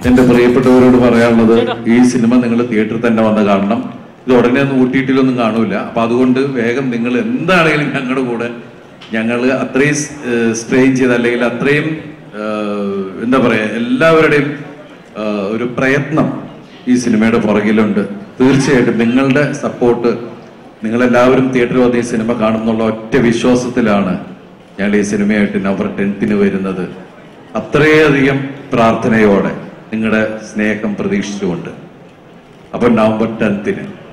എന്റെ പ്രിയപ്പെട്ടവരോട് പറയാനുള്ളത് ഈ സിനിമ നിങ്ങൾ തിയേറ്ററിൽ തന്നെ വന്ന് കാണണം ഇത് ഉടനെ ഒന്നും ഊട്ടിയിട്ടിലൊന്നും കാണൂല അപ്പൊ അതുകൊണ്ട് വേഗം നിങ്ങൾ എന്താണെങ്കിലും ഞങ്ങളുടെ കൂടെ ഞങ്ങൾ അത്രയും സ്ട്രെയിൻ ചെയ്ത് അല്ലെങ്കിൽ അത്രയും ഏഹ്, എന്താ പറയാ എല്ലാവരുടെയും ഏഹ്, ഒരു പ്രയത്നം ഈ സിനിമയുടെ പുറകിലുണ്ട് തീർച്ചയായിട്ടും നിങ്ങളുടെ സപ്പോർട്ട് നിങ്ങളെല്ലാവരും തിയേറ്ററിൽ വന്ന് ഈ സിനിമ കാണുന്നുള്ള ഒറ്റ വിശ്വാസത്തിലാണ് ഞങ്ങൾ ഈ സിനിമയായിട്ട് നവംബർ ടെൻത്തിന് വരുന്നത് അത്രയധികം പ്രാർത്ഥനയോടെ നിങ്ങളുടെ സ്നേഹം പ്രതീക്ഷിച്ചുകൊണ്ട് അപ്പൊ നവംബർ ടെൻത്തിന്